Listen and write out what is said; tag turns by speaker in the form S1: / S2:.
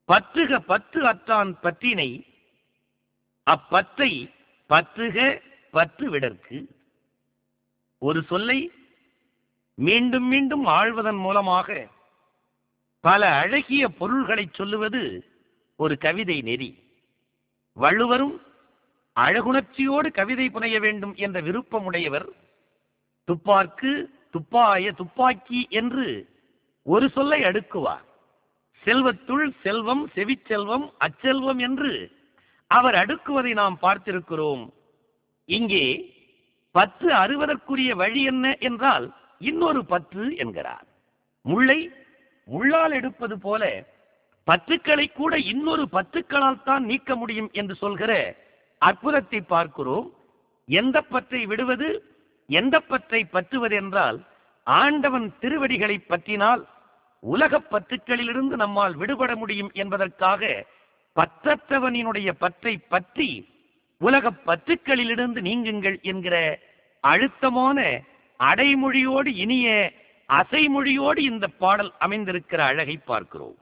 S1: பற்றுக பற்று அற்றான் பற்றினை அப்பற்றை பற்றுக பற்று விடற்கு ஒரு சொல்லை மீண்டும் மீண்டும் ஆழ்வதன் மூலமாக பல அழகிய பொருள்களை சொல்லுவது ஒரு கவிதை நெறி வள்ளுவரும் அழகுணர்ச்சியோடு கவிதை புனைய வேண்டும் என்ற விருப்பமுடையவர் துப்பார்க்கு துப்பாய துப்பாக்கி என்று ஒரு சொல்லை அடுக்குவார் செல்வத்துள் செல்வம் செவிச்செல்வம் அச்செல்வம் என்று அவர் அடுக்குவதை நாம் பார்த்திருக்கிறோம் இங்கே பற்று அறுவதற்குரிய வழி என்ன என்றால் இன்னொரு பற்று என்கிறார் முள்ளை முள்ளால் எடுப்பது போல பற்றுக்களை கூட இன்னொரு பற்றுக்களால் தான் நீக்க முடியும் என்று சொல்கிற அற்புதத்தை பார்க்கிறோம் எந்த பற்றை விடுவது எந்த பற்றை பற்றுவது என்றால் ஆண்டவன் திருவடிகளை பற்றினால் உலகப் பற்றுக்களிலிருந்து நம்மால் விடுபட முடியும் என்பதற்காக பற்றற்றவனினுடைய பற்றை பற்றி உலகப் பற்றுக்களிலிருந்து நீங்குங்கள் என்கிற அழுத்தமான அடைமொழியோடு இனிய அசைமொழியோடு இந்த பாடல் அமைந்திருக்கிற அழகை பார்க்கிறோம்